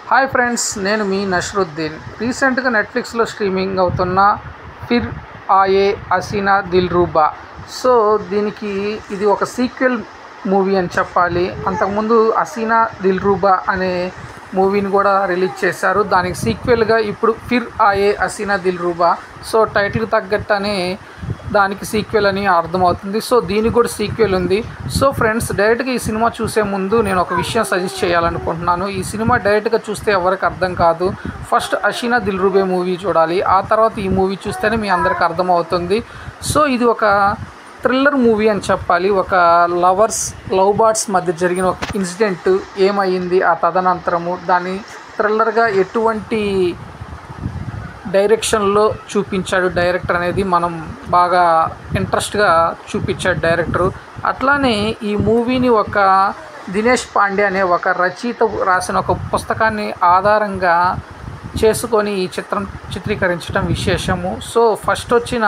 hi friends నేను మీ నష్రుద్దీన్ రీసెంట్గా నెట్ఫ్లిక్స్లో స్ట్రీమింగ్ అవుతున్న ఫిర్ ఆయే హసీనా దిల్ రూబా సో దీనికి ఇది ఒక సీక్వెల్ మూవీ అని చెప్పాలి అంతకుముందు హసీనా దిల్ రూబా అనే మూవీని కూడా రిలీజ్ చేశారు దానికి సీక్వెల్గా ఇప్పుడు ఫిర్ ఆయే హసీనా దిల్ రూబా సో టైటిల్కి తగ్గట్టనే దానికి సీక్వెల్ అని అర్థమవుతుంది సో దీనికి కూడా సీక్వెల్ ఉంది సో ఫ్రెండ్స్ డైరెక్ట్గా ఈ సినిమా చూసే ముందు నేను ఒక విషయం సజెస్ట్ చేయాలనుకుంటున్నాను ఈ సినిమా డైరెక్ట్గా చూస్తే ఎవరికి అర్థం కాదు ఫస్ట్ అషీనా దిల్రూబే మూవీ చూడాలి ఆ తర్వాత ఈ మూవీ చూస్తేనే మీ అందరికి అర్థమవుతుంది సో ఇది ఒక థ్రిల్లర్ మూవీ అని చెప్పాలి ఒక లవర్స్ లవ్ బర్డ్స్ మధ్య జరిగిన ఒక ఇన్సిడెంట్ ఏమైంది ఆ తదనంతరము దాన్ని థ్రిల్లర్గా ఎటువంటి డైరెక్షన్లో చూపించాడు డైరెక్టర్ అనేది మనం బాగా ఇంట్రెస్ట్గా చూపించాడు డైరెక్టరు అట్లానే ఈ మూవీని ఒక దినేష్ పాండే అనే ఒక రచయిత రాసిన ఒక పుస్తకాన్ని ఆధారంగా చేసుకొని ఈ చిత్రం చిత్రీకరించడం విశేషము సో ఫస్ట్ వచ్చిన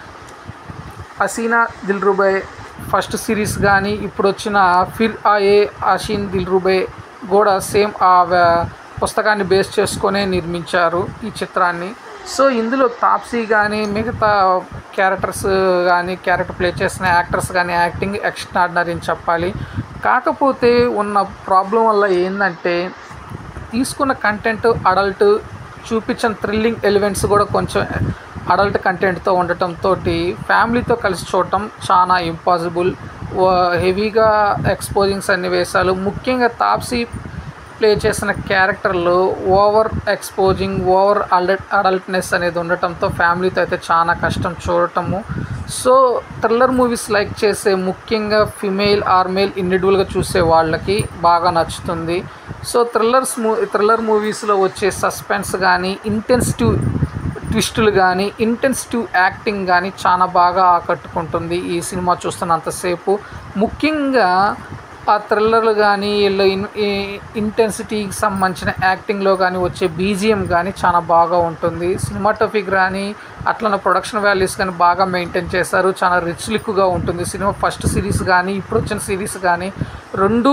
హసీనా దిల్రుబై ఫస్ట్ సిరీస్ కానీ ఇప్పుడు వచ్చిన ఫిర్ ఆయే ఆషీన్ దిల్రుబై కూడా సేమ్ ఆ వ- పుస్తకాన్ని బేస్ చేసుకొనే నిర్మించారు ఈ చిత్రాన్ని సో ఇందులో తాప్సీ కానీ మిగతా క్యారెక్టర్స్ కానీ క్యారెక్టర్ ప్లే చేసిన యాక్టర్స్ కానీ యాక్టింగ్ ఎక్స్ట్రాడినరీ అని చెప్పాలి కాకపోతే ఉన్న ప్రాబ్లం వల్ల ఏంటంటే తీసుకున్న కంటెంట్ అడల్ట్ చూపించిన థ్రిల్లింగ్ ఎలిమెంట్స్ కూడా కొంచెం అడల్ట్ కంటెంట్తో ఉండటంతో ఫ్యామిలీతో కలిసి చూడటం చాలా ఇంపాసిబుల్ హెవీగా ఎక్స్పోజింగ్ సన్నివేశాలు ముఖ్యంగా తాప్సీ ప్లే చేసిన క్యారెక్టర్లు over exposing over adult adultness అనేది ఉండటంతో ఫ్యామిలీతో అయితే చాలా కష్టం చూడటము సో థ్రిల్లర్ మూవీస్ లైక్ చేసే ముఖ్యంగా ఫిమేల్ ఆర్ మేల్ ఇండివిజువల్గా చూసే వాళ్ళకి బాగా నచ్చుతుంది సో థ్రిల్లర్స్ మూ థ్రిల్లర్ మూవీస్లో వచ్చే సస్పెన్స్ కానీ ఇంటెన్సిటివ్ ట్విస్టులు కానీ ఇంటెన్సిటివ్ యాక్టింగ్ కానీ చాలా బాగా ఆకట్టుకుంటుంది ఈ సినిమా చూస్తున్నంతసేపు ముఖ్యంగా ఆ థ్రిల్లర్లు కానీ వీళ్ళు ఇన్ ఇంటెన్సిటీకి సంబంధించిన యాక్టింగ్లో కానీ వచ్చే బీజిఎం కానీ చాలా బాగా ఉంటుంది సినిమాటోఫిక్ కానీ అట్లనే ప్రొడక్షన్ వాల్యూస్ కానీ బాగా మెయింటైన్ చేశారు చాలా రిచ్ లుక్గా ఉంటుంది సినిమా ఫస్ట్ సిరీస్ కానీ ఇప్పుడు వచ్చిన సిరీస్ కానీ రెండు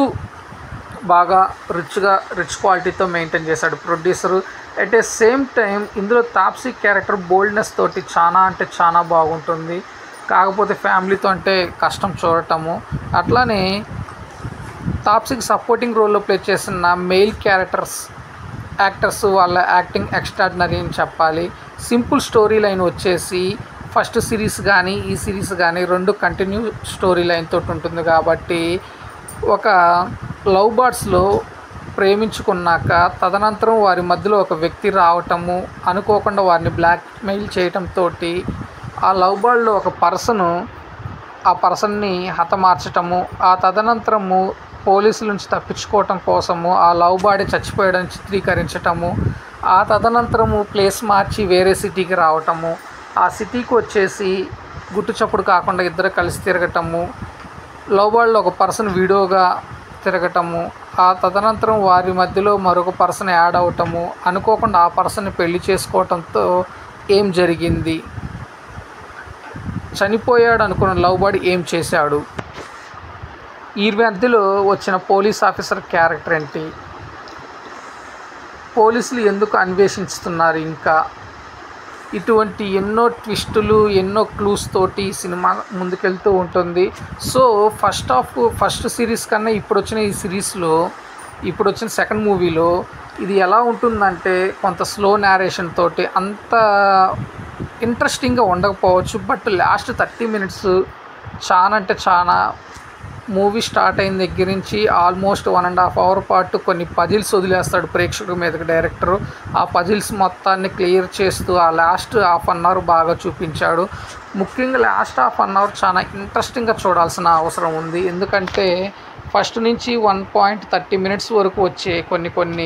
బాగా రిచ్గా రిచ్ క్వాలిటీతో మెయింటైన్ చేశాడు producer at a same time ఇందులో తాప్సీ క్యారెక్టర్ బోల్డ్నెస్ తోటి చాలా అంటే చాలా బాగుంటుంది కాకపోతే ఫ్యామిలీతో అంటే కష్టం చూడటము అట్లానే తాప్సీకి సపోర్టింగ్ రోల్లో ప్లే చేసిన మెయిల్ క్యారెక్టర్స్ యాక్టర్స్ వాళ్ళ యాక్టింగ్ ఎక్స్ట్రాడినరీ అని చెప్పాలి సింపుల్ స్టోరీ లైన్ వచ్చేసి ఫస్ట్ సిరీస్ కానీ ఈ సిరీస్ కానీ రెండు కంటిన్యూ స్టోరీ లైన్ తోటి ఉంటుంది కాబట్టి ఒక లవ్ బర్డ్స్లో ప్రేమించుకున్నాక తదనంతరం వారి మధ్యలో ఒక వ్యక్తి రావటము అనుకోకుండా వారిని బ్లాక్మెయిల్ చేయటంతో ఆ లవ్ బర్డ్లో ఒక పర్సను ఆ పర్సన్ని హతమార్చటము ఆ తదనంతరము పోలీసుల నుంచి తప్పించుకోవటం కోసము ఆ లవ్ బాడీ చచ్చిపోయడం చిత్రీకరించటము ఆ తదనంతరము ప్లేస్ మార్చి వేరే సిటీకి రావటము ఆ సిటీకి వచ్చేసి గుట్టు చప్పుడు కాకుండా ఇద్దరు కలిసి తిరగటము లవ్ బాడీలో ఒక పర్సన్ వీడియోగా తిరగటము ఆ తదనంతరం వారి మధ్యలో మరొక పర్సన్ యాడ్ అవటము అనుకోకుండా ఆ పర్సన్ని పెళ్లి చేసుకోవటంతో ఏం జరిగింది చనిపోయాడు అనుకున్న లవ్ బాడీ ఏం చేశాడు ఈ మధ్యలో వచ్చిన పోలీస్ ఆఫీసర్ క్యారెక్టర్ ఏంటి పోలీసులు ఎందుకు అన్వేషిస్తున్నారు ఇంకా ఇటువంటి ఎన్నో ట్విస్టులు ఎన్నో క్లూస్ తోటి ఈ సినిమా ముందుకెళ్తూ ఉంటుంది so first half first series కన్నా ఇప్పుడు వచ్చిన ఈ సిరీస్లో ఇప్పుడు వచ్చిన సెకండ్ మూవీలో ఇది ఎలా ఉంటుందంటే కొంత స్లో నేరేషన్ తోటి అంత ఇంట్రెస్టింగ్గా ఉండకపోవచ్చు బట్ లాస్ట్ థర్టీ మినిట్స్ చాలా అంటే చాలా మూవీ స్టార్ట్ అయిన దగ్గర నుంచి almost one and half hour పాటు కొన్ని పజిల్స్ వదిలేస్తాడు ప్రేక్షకుల మీదకి డైరెక్టరు ఆ పజిల్స్ మొత్తాన్ని క్లియర్ చేస్తూ ఆ లాస్ట్ హాఫ్ అన్ అవర్ బాగా చూపించాడు ముఖ్యంగా లాస్ట్ హాఫ్ అన్ అవర్ చాలా ఇంట్రెస్టింగ్గా చూడాల్సిన అవసరం ఉంది ఎందుకంటే ఫస్ట్ నుంచి వన్ పాయింట్ థర్టీ మినిట్స్ వరకు వచ్చే కొన్ని కొన్ని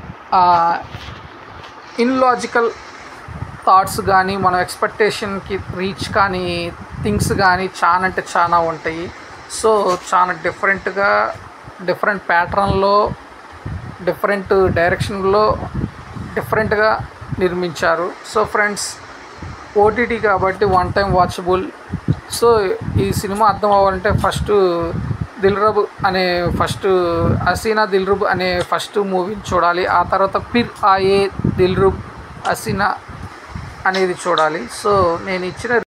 ఇన్లాజికల్ థాట్స్ కానీ మనం ఎక్స్పెక్టేషన్కి రీచ్ కానీ థింగ్స్ కానీ చాలా అంటే చాలా ఉంటాయి సో చాలా డిఫరెంట్గా డిఫరెంట్ ప్యాటర్న్లో డిఫరెంట్ డైరెక్షన్లో డిఫరెంట్గా నిర్మించారు సో ఫ్రెండ్స్ ఓటీటీ కాబట్టి వన్ టైం వాచబుల్ సో ఈ సినిమా అర్థం అవ్వాలంటే ఫస్ట్ దిల్రబ్ అనే ఫస్ట్ హసీనా దిల్రుబ్ అనే ఫస్ట్ మూవీని చూడాలి ఆ తర్వాత పిర్ ఆయే దిల్రుబ్ హసీనా అనేది చూడాలి సో నేను ఇచ్చిన